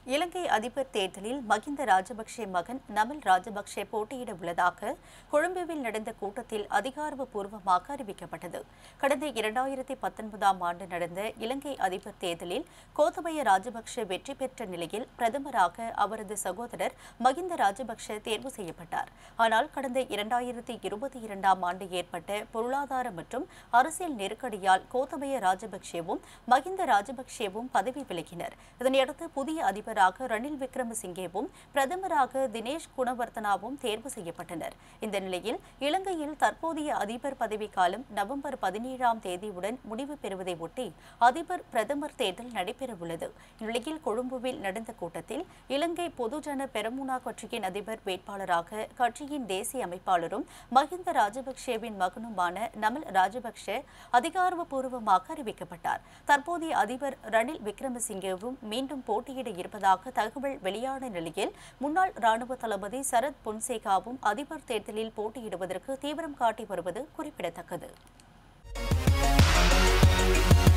இலங்கை அதிபர் தேர்தலில் மகிந்த ராஜபக்சே மகன் நமல் ராஜபக்சே போட்டியிட உள்ளதாக கொழும்புவில் நடந்த கூட்டத்தில் அதிகாரப்பூர்வமாக அறிவிக்கப்பட்டது கடந்த இரண்டாயிரத்தி பத்தொன்பதாம் ஆண்டு நடந்த இலங்கை அதிபர் தேர்தலில் கோத்தபய ராஜபக்சே வெற்றி பெற்ற நிலையில் பிரதமராக அவரது சகோதரர் மகிந்த ராஜபக்சே தேர்வு செய்யப்பட்டார் ஆனால் கடந்த இரண்டாயிரத்தி இருபத்தி இரண்டாம் ஆண்டு ஏற்பட்ட பொருளாதார மற்றும் அரசியல் நெருக்கடியால் கோத்தபய ராஜபக்சேவும் மகிந்த ராஜபக்சேவும் பதவி விலகினர் இதனையடுத்து புதிய அதிபராக ரணில் விக்ரமசிங்கேவும் பிரதமராக தினேஷ் குணவர்த்தனாவும் தேர்வு செய்யப்பட்டனர் இந்த நிலையில் இலங்கையில் தற்போதைய அதிபர் பதவிக்காலம் நவம்பர் பதினேழாம் தேதியுடன் முடிவு பெறுவதை ஒட்டி அதிபர் பிரதமர் தேர்தல் நடைபெறவுள்ளது இந்நிலையில் கொழும்புவில் நடந்த கூட்டத்தில் இலங்கை பொதுஜன பெரமுனா கட்சியின் அதிபர் வேட்பாளராக கட்சியின் தேசிய அமைப்பாளரும் மஹிந்த ராஜபக்சேவின் மகனுமான நமல் ராஜபக்ஷ அதிகாரப்பூர்வமாக அறிவிக்கப்பட்டார் தற்போதைய அதிபர் ரணில் விக்ரமசிங்கேவும் மீண்டும் போட்டியிட இருப்பதாக தகவல் வெளியான நிலையில் முன்னாள் ராணுவ தளபதி சரத் பொன்சேகாவும் அதிபர் தேர்தலில் போட்டியிடுவதற்கு தீவிரம் காட்டி வருவது குறிப்பிடத்தக்கது